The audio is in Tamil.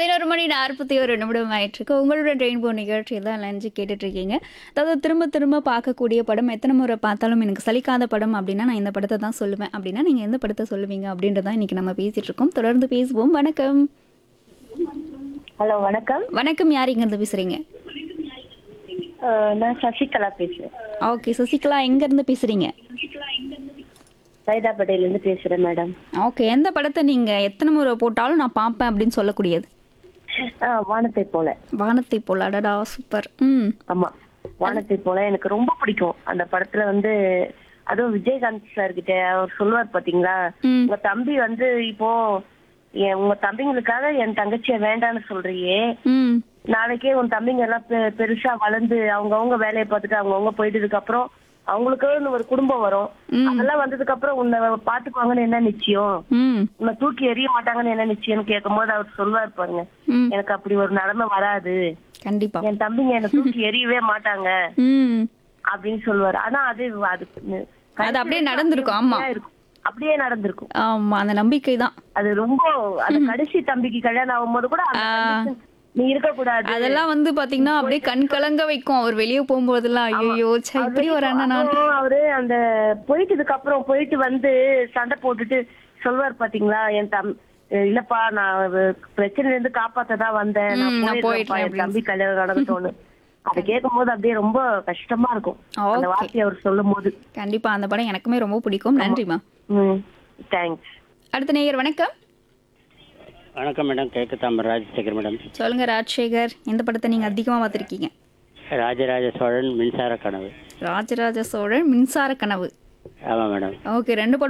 பதினோரு மணி நாற்பத்தி ஒரு நிமிடம் ஆயிட்டிருக்கு உங்களோட ரெயின்போ நிகழ்ச்சி தான் லஞ்சு கேட்டுட்டு இருக்கீங்க அதாவது திரும்ப திரும்ப பார்க்கக்கூடிய படம் எத்தனை முறை பார்த்தாலும் எனக்கு சலிக்காத படம் அப்படின்னா நான் இந்த படத்தை தான் சொல்லுவேன் அப்படின்னா நீங்கள் எந்த படத்தை சொல்லுவீங்க அப்படின்றதான் இன்னைக்கு நம்ம பேசிட்டு இருக்கோம் தொடர்ந்து பேசுவோம் வணக்கம் ஹலோ வணக்கம் வணக்கம் யார் இங்கேருந்து பேசுறீங்க அஹ் நான் சசிகலா பேசுறேன் ஓகே சசிகலா எங்கேருந்து பேசுறீங்க சைதாப்பேட்டையில இருந்து பேசுறேன் மேடம் ஓகே எந்த படத்தை நீங்கள் எத்தனை முறை போட்டாலும் நான் பார்ப்பேன் அப்படின்னு சொல்லக்கூடியது ஆஹ் வானத்தை போல வானத்தை போல அடடா சூப்பர் ம் ஆமா வானத்தை போல எனக்கு ரொம்ப பிடிக்கும் அந்த படத்துல வந்து அதுவும் விஜயகாந்த் சார் கிட்ட அவர் சொல்லுவார் பாத்தீங்களா ம் உங்க தம்பி வந்து இப்போ என் உங்க தம்பிங்களுக்காக என் தங்கச்சிய வேண்டான்னு சொல்றியே ம் நாளைக்கே உன் தம்பிங்க எல்லாம் பெ- பெருசா வளர்ந்து அவங்கவங்க வேலையை பார்த்துட்டு அவங்கவங்க போயிட்டதுக்கு அப்புறம் அவங்களுக்குன்னு ஒரு குடும்பம் வரும் ம். அதெல்லாம் வந்ததுக்கு அப்புறம் உன்னை பாத்துக்குவாங்கன்னு என்ன நிச்சயம் ம் உன்னை தூக்கி எறிய மாட்டாங்கன்னு என்ன நிச்சயம் கேட்கும் போது அவர் சொல்லுவார் பாருங்க ம் எனக்கு அப்படி ஒரு நிலைமை வராது கண்டிப்பா என் தம்பிங்க என்ன தூக்கி எறியவே மாட்டாங்க ம் அப்படின்னு சொல்லுவாரு ஆனா அது அது அது அப்படியே நடந்திருக்கும், ஆமா. இருக்கும். அப்படியே நடந்திருக்கும் ஆமா அந்த நம்பிக்கை தான் அது ரொம்ப அந்த கடைசி தம்பிக்கு கல்யாணம் ஆகும்போது கூட அந்த condition, நீ இருக்க கூடாது அதெல்லாம் வந்து பாத்தீங்கன்னா அப்படியே கண் கலங்க வைக்கும் அவர் வெளியே போகும்போதெல்லாம் ஐயோ ச்சே இப்படி ஒரு அண்ணன் நான் அப்புறம் அவரு அந்த போயிட்டதுக்கு அப்புறம் போயிட்டு வந்து சண்டை போட்டுட்டு சொல்வார் பாத்தீங்களா என் தம் இல்லப்பா நான் வ- பிரச்சனையில இருந்து காப்பாத்த தான் வந்தேன் நான் ம், நான் போயிடுறேன்ப்பா, போயிடுறேன் என் தம்பி கல்யாணம் நடக்கட்டும்னு அதை கேட்கும் போது அப்படியே ரொம்ப கஷ்டமா இருக்கும் அந்த Okay. வார்த்தையை அவர் சொல்லும் போது கண்டிப்பா அந்த படம் எனக்குமே ரொம்ப பிடிக்கும் நன்றிமா ம் தேங்க்ஸ் அடுத்த நேயர் வணக்கம் வணக்கம் மேடம் கிழக்கு தாம்பரம் ராஜசேகர் மேடம் சொல்லுங்க ராஜசேகர் எந்த படத்தை நீங்க அதிகமா பார்த்திருக்கீங்க ராஜராஜ சோழன் மின்சார கனவு ராஜராஜ சோழன் மின்சார கனவு ஆமாம் மேடம் ஓகே ரெண்டு படம்